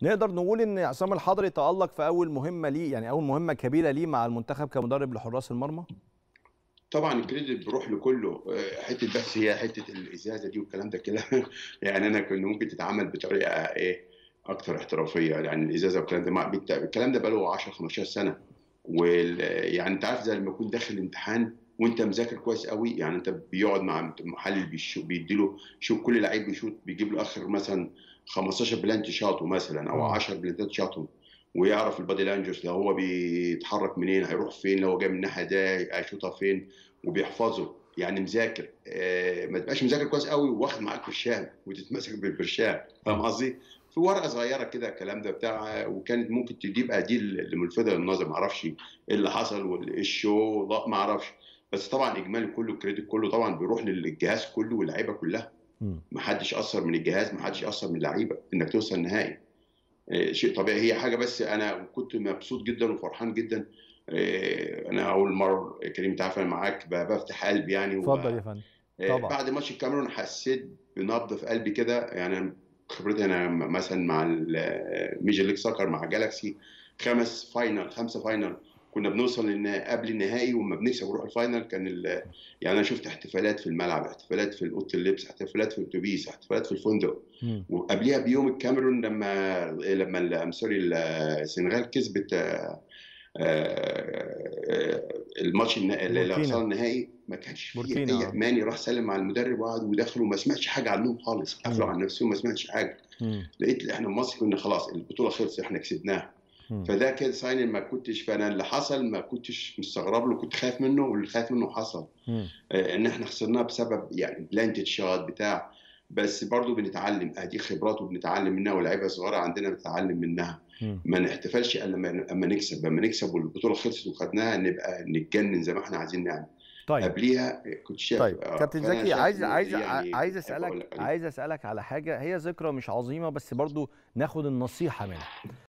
نقدر نقول ان عصام الحضري تالق في اول مهمه ليه يعني اول مهمه كبيره ليه مع المنتخب كمدرب لحراس المرمى طبعا الكريدت بيروح لكله حته بس هي حته الازازه دي والكلام ده كده يعني انا كنت ممكن تتعمل بطريقه ايه اكثر احترافيه يعني الازازه والكلام ده مع الكلام ده بقى له 10 15 سنه ويعني انت عارف زي لما يكون داخل الامتحان وانت مذاكر كويس قوي يعني انت بيقعد مع محلل بيديله شوف كل لعيب بيشوط بيجيب له اخر مثلا 15 بلانت شاطه مثلا او 10 بلانتات شاطهم ويعرف البادي لانجوج لو هو بيتحرك منين هيروح فين لو هو جاي من الناحيه ده هيشوطها فين وبيحفظه يعني مذاكر آه ما تبقاش مذاكر كويس قوي واخد معاك برشام وتتمسك بالبرشام فاهم قصدي؟ في ورقه صغيره كده الكلام ده بتاع وكانت ممكن تجيب دي اللي ملفته للنظر ما اعرفش ايه اللي حصل والشو ما اعرفش بس طبعا اجمالي كله الكريدت كله طبعا بيروح للجهاز كله واللعيبه كلها ما حدش اثر من الجهاز ما حدش اثر من اللعيبه انك توصل النهائي شيء طبيعي هي حاجه بس انا كنت مبسوط جدا وفرحان جدا انا اول مره كريم تعرف انا معاك بفتح قلبي يعني اتفضل يا فندم طبعا بعد ماتش الكاميرون حسيت بنبض في قلبي كده يعني خبرتي انا مثلا مع الميجر ليج سكر مع جالاكسي خمس فاينل خمسه فاينل كنا بنوصل لان قبل النهائي وما بنكسب ونروح الفاينل كان يعني انا شفت احتفالات في الملعب احتفالات في اوضه اللبس احتفالات في الاتوبيس احتفالات في الفندق م. وقبلها بيوم الكاميرون لما لما سوري السنغال كسبت الماتش اللي وصل النهائي ما كانش فيه اي ماني راح سلم على المدرب وقعد ودخل وما سمعتش حاجه عنهم خالص قفلوا عن نفسهم ما سمعتش حاجه م. لقيت احنا في مصر كنا خلاص البطوله خلصت احنا كسبناها فده كده ساين ما كنتش فانا اللي حصل ما كنتش مستغرب له كنت خايف منه واللي خايف منه حصل آه ان احنا خسرناه بسبب يعني بلانتد شوت بتاع بس برضه بنتعلم ادي خبرات وبنتعلم منها ولاعيبه صغيره عندنا بنتعلم منها ما نحتفلش الا لما نكسب لما نكسب والبطوله خلصت وخدناها نبقى نتجنن زي ما احنا عايزين نعمل طيب قبليها كنت شايف طيب كابتن زكي عايز عايز يعني عايز اسالك عايز اسالك على حاجه هي ذكرى مش عظيمه بس برضو ناخد النصيحه منها